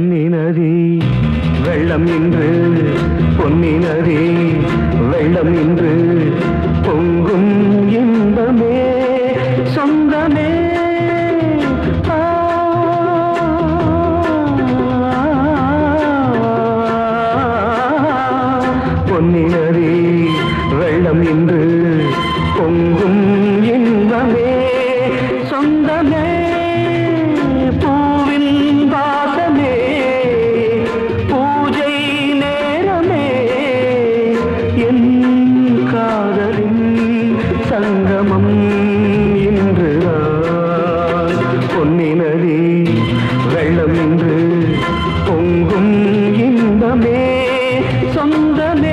பொன்னி நதி வெள்ளம் இன்று பொன்னி நதி வெள்ளம் இன்று பொங்கும் இன்பமே சொந்தமே ஆ, பொன்னி நதி வெள்ளம் இன்று பொங்கும் இன்பமே சொந்தமே பூவின் வாசமே பூஜை நேரமே என் காதலின் சங்கமம் இன்றுதான் பொன்னி நதி வெள்ளம் இன்று பொங்கும் இன்பமே சொந்தமே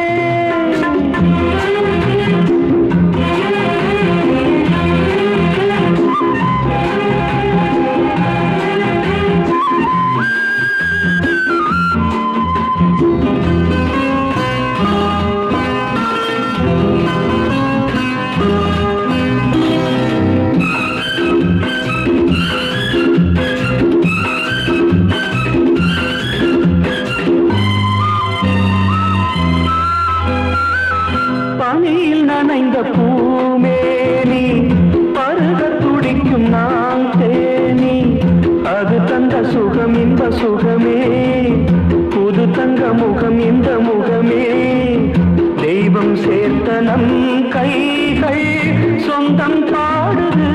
பனியில் நனைந்த பூமேனி பருக துடிக்கும் நான் தேனி அது தந்த சுகம் இந்த சுகமே புது தங்க முகம் இந்த முகமே தெய்வம் சேர்த்த நம் கைகள் சொந்தம் பாடுது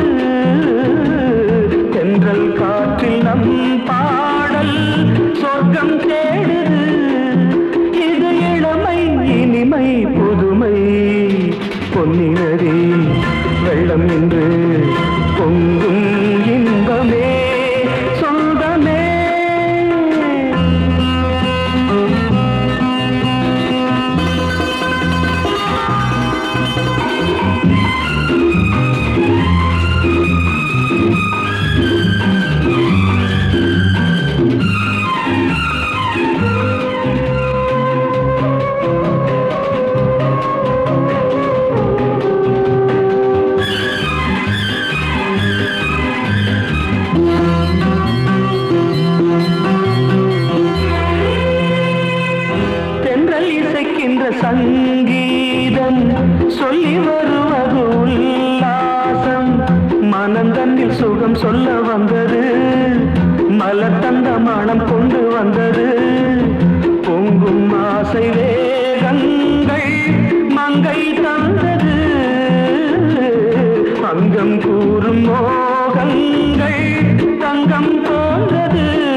தென்றல் காற்றில் நம் பாடல் சொர்க்கம் தேடுது இது இளமை இனிமை புதுமை பொன்னினரே வெள்ளம் என்று பொங்கும் இன்பமே சொந்தமே தென்றல் இசைக்கின்ற சங்கீதம் சொல்லி வருவது உல்லாசம் மனந்தன்னில் சுகம் சொல்ல வந்தது மலர் தந்த மனம் கொண்டு வந்தது பொங்கும் ஆசை வேகங்கள் மங்கை தந்தது அங்கம் கூறும் மோகங்கள் தங்கம் போன்றது